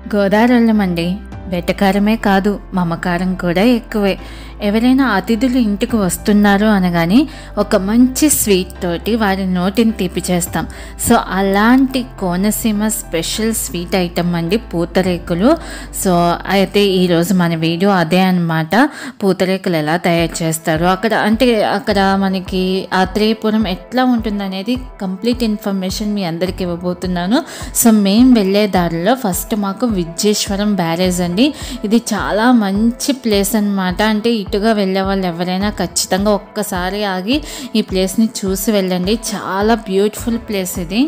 గోదావరిళ్ళమండి వెటకారమే కాదు మమకారం కూడా ఎక్కువే ఎవరైనా అతిథులు ఇంటికి వస్తున్నారు అనగాని ఒక మంచి స్వీట్ తోటి వారి నోటిని తీపి చేస్తాం సో అలాంటి కోనసీమ స్పెషల్ స్వీట్ ఐటమ్ అండి పూతరేకులు సో అయితే ఈరోజు మన వీడియో అదే అనమాట పూతరేకులు ఎలా తయారు చేస్తారు అక్కడ అంటే అక్కడ మనకి ఆత్రేయపురం ఎట్లా ఉంటుందనేది కంప్లీట్ ఇన్ఫర్మేషన్ మీ అందరికీ ఇవ్వబోతున్నాను సో మేము వెళ్ళే దారిలో ఫస్ట్ మాకు విద్యేశ్వరం బ్యారేజ్ అండి ఇది చాలా మంచి ప్లేస్ అనమాట అంటే ఇటుగా వెళ్ళే వాళ్ళు ఎవరైనా ఖచ్చితంగా ఒక్కసారి ఆగి ఈ ప్లేస్ని చూసి వెళ్ళండి చాలా బ్యూటిఫుల్ ప్లేస్ ఇది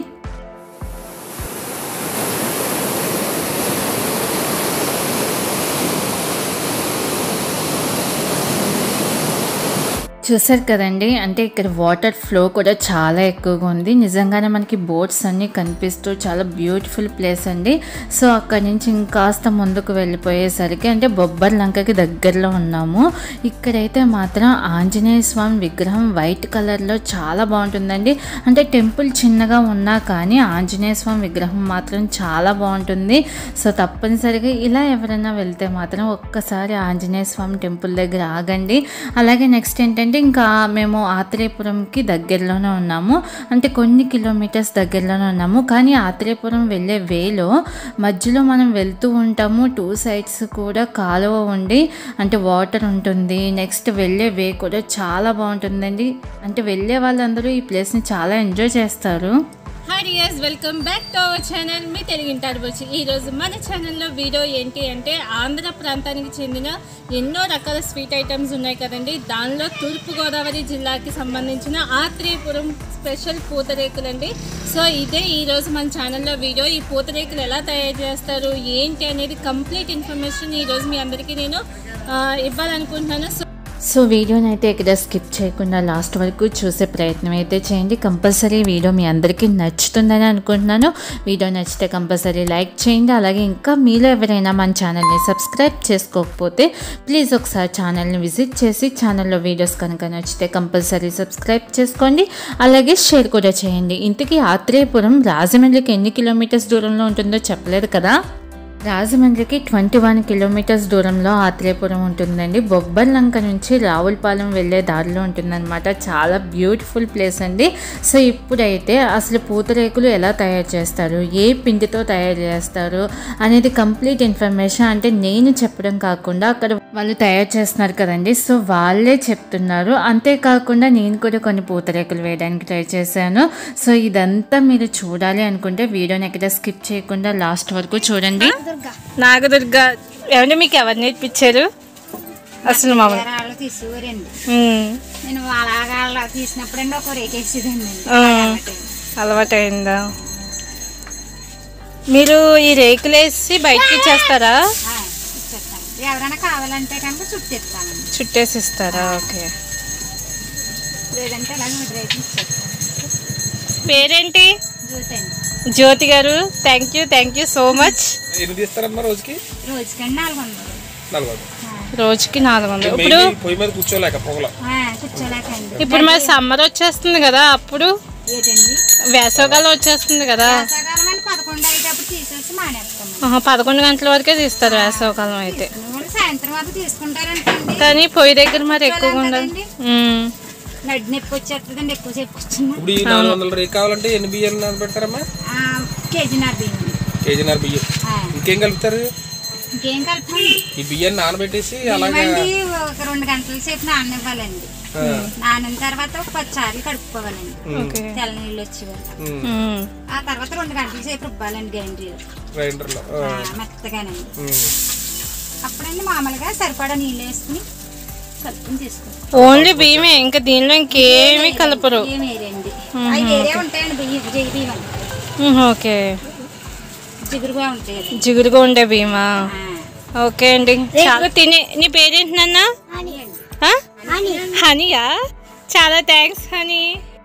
చూసారు కదండి అంటే ఇక్కడ వాటర్ ఫ్లో కూడా చాలా ఎక్కువగా ఉంది నిజంగానే మనకి బోట్స్ అన్నీ కనిపిస్తూ చాలా బ్యూటిఫుల్ ప్లేస్ అండి సో అక్కడి నుంచి ఇంకాస్త ముందుకు వెళ్ళిపోయేసరికి అంటే బొబ్బర్ లంకకి దగ్గరలో ఉన్నాము ఇక్కడైతే మాత్రం ఆంజనేయ స్వామి విగ్రహం వైట్ కలర్లో చాలా బాగుంటుందండి అంటే టెంపుల్ చిన్నగా ఉన్నా కానీ ఆంజనేయ స్వామి విగ్రహం మాత్రం చాలా బాగుంటుంది సో తప్పనిసరిగా ఇలా ఎవరైనా వెళ్తే మాత్రం ఒక్కసారి ఆంజనేయ స్వామి టెంపుల్ దగ్గర ఆగండి అలాగే నెక్స్ట్ ఏంటంటే ఇంకా మేము ఆత్రేయపురంకి దగ్గరలోనే ఉన్నాము అంటే కొన్ని కిలోమీటర్స్ దగ్గరలోనే ఉన్నాము కానీ ఆత్రేయపురం వెళ్ళే వేలో మధ్యలో మనం వెళ్తూ ఉంటాము టూ సైడ్స్ కూడా కాలువ ఉండి అంటే వాటర్ ఉంటుంది నెక్స్ట్ వెళ్ళే వే కూడా చాలా బాగుంటుందండి అంటే వెళ్ళే వాళ్ళందరూ ఈ ప్లేస్ని చాలా ఎంజాయ్ చేస్తారు hi dears welcome back to our channel మీ తెలుగింటారు వచ్చి ఈరోజు మన ఛానల్లో వీడియో ఏంటి అంటే ఆంధ్ర ప్రాంతానికి చెందిన ఎన్నో రకాల స్వీట్ ఐటమ్స్ ఉన్నాయి కదండి దానిలో తూర్పుగోదావరి జిల్లాకి సంబంధించిన ఆత్రేయపురం స్పెషల్ పూతరేకులండి సో ఇదే ఈరోజు మన ఛానల్లో వీడియో ఈ పూతరేకులు ఎలా తయారు చేస్తారు ఏంటి అనేది కంప్లీట్ ఇన్ఫర్మేషన్ ఈరోజు మీ అందరికీ నేను ఆ, ఇవ్వాలనుకుంటున్నాను సో సో వీడియోని అయితే ఇక్కడ స్కిప్ చేయకుండా లాస్ట్ వరకు చూసే ప్రయత్నం అయితే చేయండి కంపల్సరీ వీడియో మీ అందరికీ నచ్చుతుందని అనుకుంటున్నాను వీడియో నచ్చితే కంపల్సరీ లైక్ చేయండి అలాగే ఇంకా మీలో ఎవరైనా మన ఛానల్ని సబ్స్క్రైబ్ చేసుకోకపోతే ప్లీజ్ ఒకసారి ఛానల్ని విజిట్ చేసి ఛానల్లో వీడియోస్ కనుక నచ్చితే కంపల్సరీ సబ్స్క్రైబ్ చేసుకోండి అలాగే షేర్ కూడా చేయండి ఇంతకీ ఆత్రేయపురం రాజమండ్రికి ఎన్ని కిలోమీటర్స్ దూరంలో ఉంటుందో చెప్పలేదు కదా రాజమండ్రికి ట్వంటీ వన్ కిలోమీటర్స్ దూరంలో ఆత్రేయపురం ఉంటుందండి బొబ్బర్లంక నుంచి రావులపాలెం వెళ్ళే దారిలో ఉంటుందన్నమాట చాలా బ్యూటిఫుల్ ప్లేస్ అండి సో ఇప్పుడైతే అసలు పూతరేకులు ఎలా తయారు చేస్తారు ఏ పిండితో తయారు చేస్తారు అనేది కంప్లీట్ ఇన్ఫర్మేషన్ అంటే నేను చెప్పడం కాకుండా అక్కడ వాళ్ళు తయారు చేస్తున్నారు కదండి సో వాళ్ళే చెప్తున్నారు అంతేకాకుండా నేను కూడా కొన్ని పూతరేకులు వేయడానికి ట్రై చేశాను సో ఇదంతా మీరు చూడాలి అనుకుంటే వీడియోని ఎక్కడ స్కిప్ చేయకుండా లాస్ట్ వరకు చూడండి నాగదుర్గ ఏమంటే మీకు ఎవరు నేర్పించారు అసలు మామూలు వాళ్ళు తీసుకురండి ఉమ్. నేను అలాగా అలా తీసినప్పుడండి ఒక రేకేసేదండి ఆ, అలవాటైందా మీరు ఈ రేకులు వేసి బయటకి ఇచ్చేస్తారా ఇచ్చేస్తాను ఎవరైనా కావాలంటే కనుక చుట్టిస్తానండి చుట్టేసి ఇస్తారా ఓకే లేదంటే అలాగే మూడు రేకులు ఇచ్చేస్తాను పేరేంటి చూతండి Jyothi garu thank you thank you so much ఎన్ని తీస్తారమ్మా రోజుకి రోజుకండి నాలుగు వందలు నలభై రోజుకి నాలుగు వందలు ఇప్పుడు మెయిన్ పొయ్యి మీద కూర్చోలేక పొగల ఆ, కూర్చోలేకండి ఇప్పుడు మరి సమ్మర్ వచ్చేస్తుంది కదా అప్పుడు ఏంటండి వేసవకాలం వచ్చేస్తుంది కదా వేసవకాలం అని పదకొండు అయ్యేటప్పుడు తీసేసి మానేస్తామండి ఆహా, పదకొండు గంటల వరకే తీస్తారు వేసవకాలం అయితే వాళ్ళు సాయంత్రం వరకు తీసుకుంటారంటండి కానీ పొయ్యి దగ్గర మరి ఎక్కువగా ఉండదు ఉమ్. నడ్డు నొప్పి వచ్చేస్తుందండి ఎక్కువసేపు కూర్చున్నా ఇప్పుడు ఈ నాలుగు వందల రేపు కావాలంటే ఎన్ని బియ్యాలు నానబెడతారమ్మా ఆ, కేజీన్నర బియ్యం కేజీన్నర బియ్యం ఆ, ఇంకేం కలుపుతారు ఇంకేం కలుపుతాండి ఈ బియ్యాన్ని నానబెట్టేసి అలాగే బియ్యమండి ఒక రెండు గంటల సేపు నాననివ్వాలండి ఆ, నానిన తర్వాత ఒక పది సార్లు కడుక్కోవాలండి ఓకే తెల్ల నీళ్ళు వచ్చేవారు ఉమ్, ఉమ్. ఆ తర్వాత రెండు గంటల సేపు రుబ్బాలండి గ్రైండర్ గ్రైండర్లో ఆ, మెత్తగానండి ఉమ్. అప్పుడండి మామూలుగా సరిపడా నీళ్ళు వేసుకుని కలుపుకుని తీసుకోవాలి ఓన్లీ బియ్యమే ఇంకా దీనిలో ఇంకేమీ కలపరు ఏం వేరండి అవి వేరే ఉంటాయండి బియ్యం జై బియ్యం అండి. ఉహు, ఓకే జిగురుగా ఉంటాయి అది. జిగురుగా ఉండే బియ్యమా ఆ, ఓకే అండి చాలా తిని నీ పేరేంటి నాన్న అని అండి ఆ? హనీయా చాలా థ్యాంక్స్ హనీ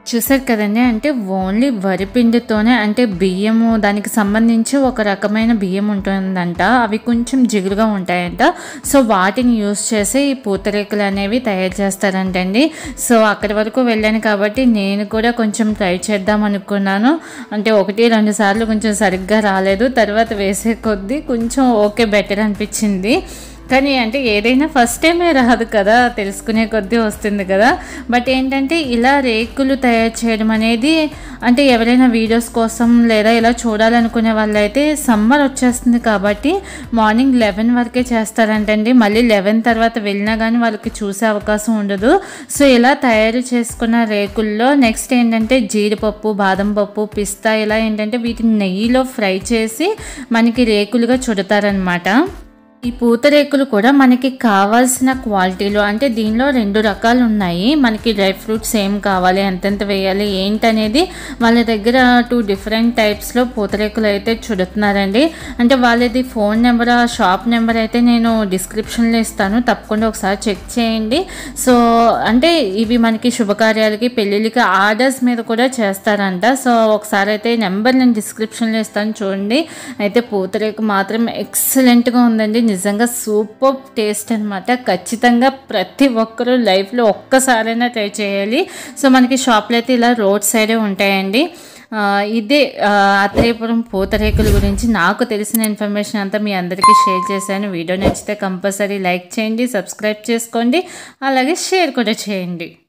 చూసారు కదండి అంటే ఓన్లీ వరి పిండితోనే అంటే బియ్యము దానికి సంబంధించి ఒక రకమైన బియ్యం ఉంటుందంట అవి కొంచెం జిగురుగా ఉంటాయంట సో వాటిని యూస్ చేసి ఈ పూతరేకులు అనేవి తయారు చేస్తారంటండి సో అక్కడి వరకు వెళ్ళాను కాబట్టి నేను కూడా కొంచెం ట్రై చేద్దాం అనుకున్నాను అంటే ఒకటి రెండు సార్లు కొంచెం సరిగ్గా రాలేదు తర్వాత వేసే కొద్దీ కొంచెం ఓకే బెటర్ అనిపించింది కానీ అంటే ఏదైనా ఫస్ట్ టైమే రాదు కదా తెలుసుకునే కొద్దీ వస్తుంది కదా బట్ ఏంటంటే ఇలా రేకులు తయారు చేయడం అనేది అంటే ఎవరైనా వీడియోస్ కోసం లేదా ఇలా చూడాలనుకునే వాళ్ళైతే సమ్మర్ వచ్చేస్తుంది కాబట్టి మార్నింగ్ లెవెన్ వరకే చేస్తారంటండి మళ్ళీ లెవెన్ తర్వాత వెళ్ళినా కానీ వాళ్ళకి చూసే అవకాశం ఉండదు సో ఇలా తయారు చేసుకున్న రేకుల్లో నెక్స్ట్ ఏంటంటే జీడిపప్పు బాదం పప్పు పిస్తా ఇలా ఏంటంటే వీటిని నెయ్యిలో ఫ్రై చేసి మనకి రేకులుగా చుడతారనమాట ఈ పూతరేకులు కూడా మనకి కావాల్సిన క్వాలిటీలో అంటే దీనిలో రెండు రకాలు ఉన్నాయి మనకి డ్రై ఫ్రూట్స్ ఏం కావాలి ఎంతెంత వేయాలి ఏంటనేది వాళ్ళ దగ్గర టూ డిఫరెంట్ టైప్స్లో పూతరేకులు అయితే చుడుతున్నారండి అంటే వాళ్ళది ఫోన్ నెంబర్ ఆ షాప్ నెంబర్ అయితే నేను డిస్క్రిప్షన్లో ఇస్తాను తప్పకుండా ఒకసారి చెక్ చేయండి సో అంటే ఇవి మనకి శుభకార్యాలకి పెళ్ళిళ్ళకి ఆర్డర్స్ మీద కూడా చేస్తారంట సో ఒకసారి అయితే నెంబర్ నేను డిస్క్రిప్షన్లో ఇస్తాను చూడండి అయితే పూతరేకు మాత్రం ఎక్సలెంట్గా ఉందండి నిజంగా సూపర్ టేస్ట్ అనమాట ఖచ్చితంగా ప్రతి ఒక్కరూ లైఫ్లో ఒక్కసారైనా ట్రై చేయాలి సో మనకి షాప్లో అయితే ఇలా రోడ్ సైడే ఉంటాయండి ఆ, ఇదే ఆ, అత్రేయపురం పూతరేకుల గురించి నాకు తెలిసిన ఇన్ఫర్మేషన్ అంతా మీ అందరికీ షేర్ చేశాను వీడియో నచ్చితే కంపల్సరీ లైక్ చేయండి సబ్స్క్రైబ్ చేసుకోండి అలాగే షేర్ కూడా చేయండి